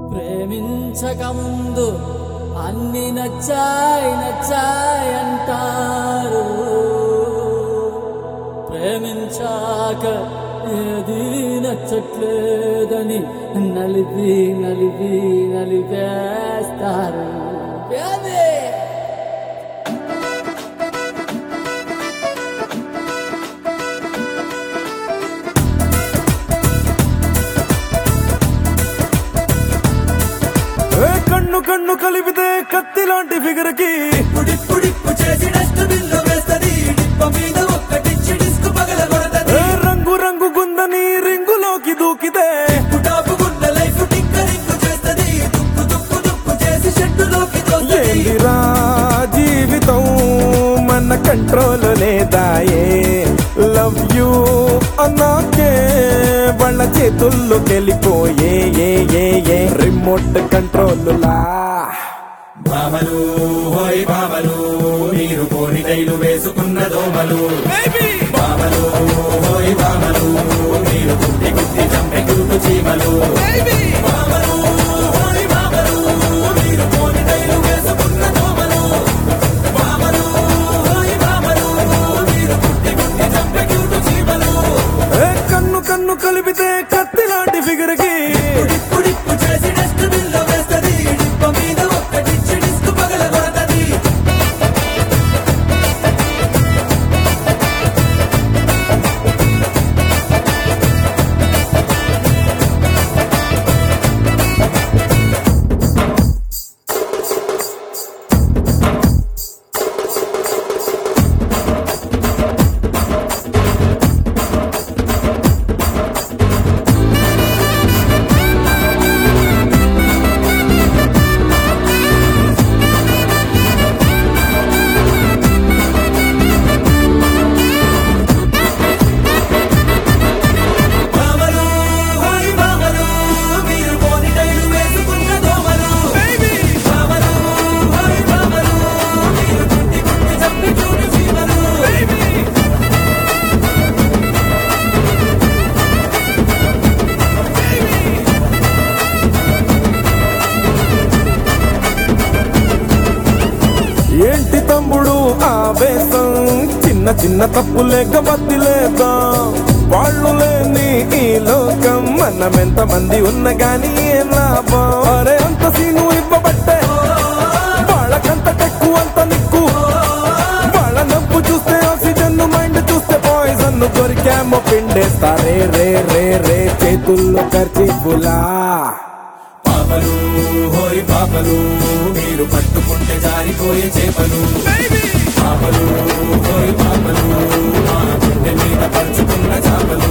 ప్రేమించకముందు అన్ని నచ్చాయి నచ్చాయి అంటారు ప్రేమించాక ఏది నచ్చట్లేదని నలిపి నలిపి నలిపేస్తారు ఏది? ఏ కన్ను కన్ను కలిపితే కత్తి లాంటి ఫిగర్ కి పుడిప్పు చేసి డస్ట్ బిన్ లో వేస్తది డిప్ప మీద ఒక్కటిచ్చి డిస్క్ పగల కొడతది ఏ రంగు రంగు గుందని రింగులోకి దూకితే టాపు గుండ లైఫ్ టిక్కరింగ్ చేస్తది దుక్కు దుక్కు దుక్కు చేసి షెడ్డులోకి తోస్తది ఏందిరా జీవితం మన కంట్రోల్ లేదాయే లవ్ యూ అన్నాకే వాళ్ళ చేతుల్లో వెళ్ళిపోయే ఏ ఏ ఏ రిమోట్ కంట్రోల్ లా భామలు హోయ్ భామలు మీరు పోని టైలు వేసుకున్న దోమలు భామలు హోయ్ భామలు మీరు గుట్టి గుట్టి చంపె గుర్తు చీమలు భామలు హోయ్ భామలు మీరు పోని టైలు వేసుకున్న దోమలు భామలు హోయ్ భామలు మీరు గుట్టి గుట్టి చంపె గుర్తు చీమలు ఏ కన్ను కన్ను కలిపితే కత్తి లాంటి ఫిగర్ కి పుడిప్పు చేసి డస్ట్ బిన్ లో వేస్తది డిప్ప మీద ఒక్కటిచ్చి డిస్క్ పగల కొడతది భామలు హోయ్ భామలు మీరు పోని టైలు వేసుకున్న దోమలు భామలు హోయ్ భామలు మీరు గుట్టి గుట్టి చంపి చూడు చీమలు ఏంటి తమ్ముడు ఆవేశం చిన్న చిన్న తప్పులేక వదిలేద్దాం వాళ్ళు లేని ఈ లోకం మనం ఎంత మంది ఉన్న గాని ఏం లాభం అరే అంత సీను ఇవ్వబట్టే వాళ్ళకంత టెక్కు అంత నిక్కు వాళ్ళ నవ్వు చూస్తే ఆక్సిజన్ మైండ్ చూస్తే పాయిజన్ దొరికామో పిండేస్తారే రే రే రే చేతుల్లో ఖర్చీపులా పాపలు హోయ్ పాపలు మీరు పట్టుకుంటే జారిపోయే చేపలు పాపలు హోయ్ పాపలు మా గుండె మీద పరుచుకున్న చేపలు